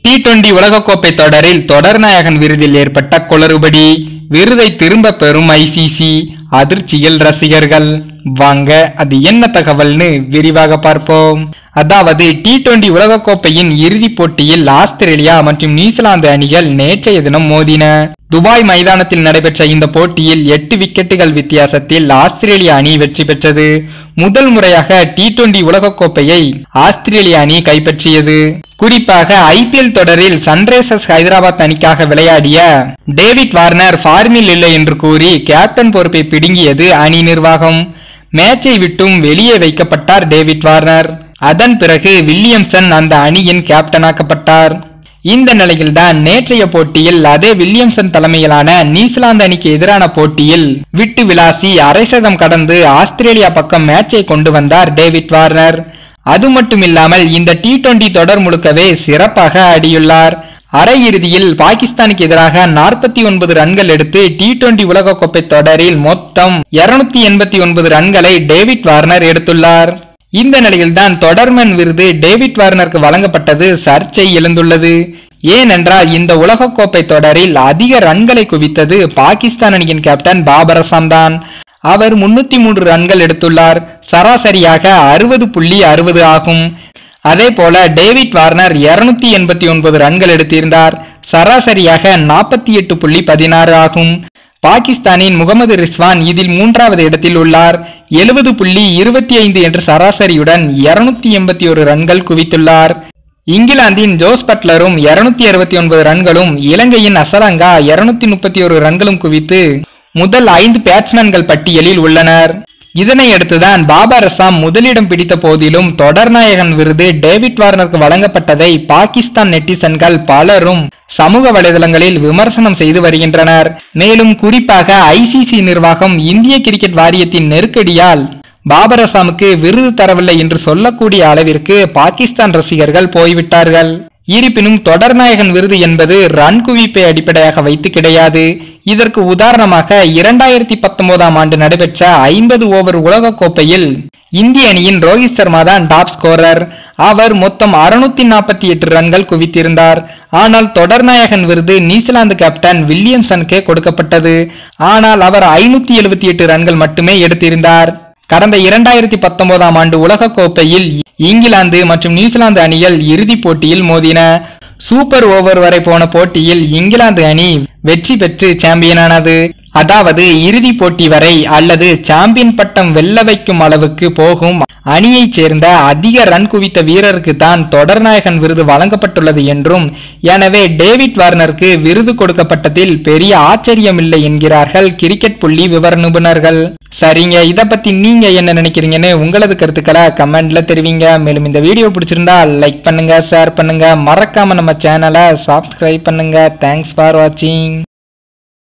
T twenty உலகக்கோப்பை தொடரில் தொடர் நாயகன் விருதில் ஏற்பட்ட குளறுபடி விருதை திரும்ப பெறும் ஐசிசி அதிர்ச்சியில் ரசிகர்கள் வாங்க அது என்ன தகவல்னு விரிவாக பார்ப்போம் அதாவது டி டுவெண்டி உலகக்கோப்பையின் இறுதிப் போட்டியில் ஆஸ்திரேலியா மற்றும் நியூசிலாந்து அணிகள் நேற்றைய தினம் மோதின துபாய் மைதானத்தில் நடைபெற்ற இந்த போட்டியில் எட்டு விக்கெட்டுகள் வித்தியாசத்தில் ஆஸ்திரேலிய அணி வெற்றி பெற்றது முதல் முறையாக டி டுவெண்டி உலகக்கோப்பையை ஆஸ்திரேலிய அணி கைப்பற்றியது குறிப்பாக ஐபிஎல் தொடரில் சன்ரைசர்ஸ் ஹைதராபாத் அணிக்காக விளையாடிய டேவிட் வார்னர் ஃபார்மில் இல்லை என்று கூறி கேப்டன் பொறுப்பை பிடுங்கியது அணி நிர்வாகம் மேட்சை விட்டும் வெளியே வைக்கப்பட்டார் டேவிட் வார்னர் அதன் பிறகு வில்லியம்சன் அந்த அணியின் கேப்டனாக்கப்பட்டார் இந்த நிலையில்தான் நேற்றைய போட்டியில் அதே வில்லியம்சன் தலைமையிலான நியூசிலாந்து அணிக்கு எதிரான போட்டியில் விட்டு விளாசி அரை சதம் கடந்து ஆஸ்திரேலியா பக்கம் மேட்சை கொண்டு வந்தார் டேவிட் வார்னர் அது மட்டுமில்லாமல் இந்த டி டுவெண்டி தொடர் முழுக்கவே சிறப்பாக ஆடியுள்ளார் அரையிறுதியில் பாகிஸ்தானுக்கு எதிராக நாற்பத்தி ஒன்பது ரன்கள் எடுத்து டி டுவெண்டி உலகக்கோப்பை தொடரில் மொத்தம் இருநூத்தி எண்பத்தி ஒன்பது ரன்களை டேவிட் வார்னர் எடுத்துள்ளார் இந்த நிலையில்தான் தொடர்மன் விருது டேவிட் வார்னருக்கு வழங்கப்பட்டது சர்ச்சை எழுந்துள்ளது ஏனென்றால் இந்த உலகக்கோப்பை தொடரில் அதிக ரன்களை குவித்தது பாகிஸ்தான் அணியின் கேப்டன் பாபர் அசாம் தான் அவர் முன்னூத்தி மூன்று ரன்கள் எடுத்துள்ளார் சராசரியாக அறுபது புள்ளி அறுபது ஆகும் அதே போல டேவிட் வார்னர் இருநூத்தி எண்பத்தி ஒன்பது ரன்கள் எடுத்திருந்தார் சராசரியாக நாற்பத்தி எட்டு புள்ளி பதினாறு ஆகும் பாகிஸ்தானின் முகமது ரிஸ்வான் இதில் மூன்றாவது இடத்தில் உள்ளார் எழுபது புள்ளி இருபத்தி ஐந்து என்ற சராசரியுடன் இருநூத்தி எண்பத்தி ஒரு ரன்கள் குவித்துள்ளார் இங்கிலாந்தின் ஜோஸ் பட்லரும் இருநூத்தி அறுபத்தி ஒன்பது ரன்களும் இலங்கையின் அசரங்கா இருநூத்தி முப்பத்தி ஒரு ரன்களும் குவித்து முதல் ஐந்து பேட்ஸ்மேன்கள் பட்டியலில் உள்ளனர் இதனை அடுத்துதான் பாபர் அசாம் முதலிடம் பிடித்த போதிலும் தொடர்நாயகன் விருது டேவிட் வார்னருக்கு வழங்கப்பட்டதை பாகிஸ்தான் நெட்டிசன்கள் பலரும் சமூக வலைதளங்களில் விமர்சனம் செய்து வருகின்றனர் மேலும் குறிப்பாக ஐசிசி நிர்வாகம் இந்திய கிரிக்கெட் வாரியத்தின் நெருக்கடியால் பாபர் அசாமுக்கு விருது தரவில்லை என்று சொல்லக்கூடிய அளவிற்கு பாகிஸ்தான் ரசிகர்கள் போய்விட்டார்கள் இருப்பினும் தொடர்நாயகன் விருது என்பது ரன் குவிப்பை அடிப்படையாக வைத்து கிடையாது இதற்கு உதாரணமாக இரண்டாயிரத்தி பத்தொன்பதாம் ஆண்டு நடைபெற்ற ஐம்பது ஓவர் உலகக்கோப்பையில் இந்திய அணியின் ரோஹித் சர்மா தான் டாப் ஸ்கோரர் அவர் மொத்தம் அறுநூத்தி நாற்பத்தி எட்டு ரன்கள் குவித்திருந்தார் ஆனால் தொடர்நாயகன் விருது நியூசிலாந்து கேப்டன் வில்லியம்சனுக்கே கொடுக்கப்பட்டது ஆனால் அவர் ஐநூத்தி எழுபத்தி எட்டு ரன்கள் மட்டுமே எடுத்திருந்தார் கடந்த இரண்டாயிரத்தி பத்தொன்பதாம் ஆண்டு உலக கோப்பையில் இங்கிலாந்து மற்றும் நியூசிலாந்து அணிகள் இறுதிப் போட்டியில் மோதின சூப்பர் ஓவர் வரை போன போட்டியில் இங்கிலாந்து அணி வெற்றி பெற்று சாம்பியனானது அதாவது இறுதி போட்டி வரை அல்லது சாம்பியன் பட்டம் வெல்ல வைக்கும் அளவுக்கு போகும் அணியைச் சேர்ந்த அதிக ரன் குவித்த வீரருக்கு தான் தொடர்நாயகன் விருது வழங்கப்பட்டுள்ளது என்றும் எனவே டேவிட் வார்னருக்கு விருது கொடுக்கப்பட்டதில் பெரிய ஆச்சரியமில்லை என்கிறார்கள் கிரிக்கெட் புள்ளி விவர நிபுணர்கள் சரிங்க இத பத்தி நீங்க என்ன நினைக்கிறீங்கன்னு உங்களது கருத்துக்களை கமெண்ட்ல தெரிவிங்க மேலும் இந்த வீடியோ பிடிச்சிருந்தா லைக் பண்ணுங்க ஷேர் பண்ணுங்க மறக்காம நம்ம சேனலை சப்ஸ்கிரைப் பண்ணுங்க தேங்க்ஸ் ஃபார் வாட்சிங்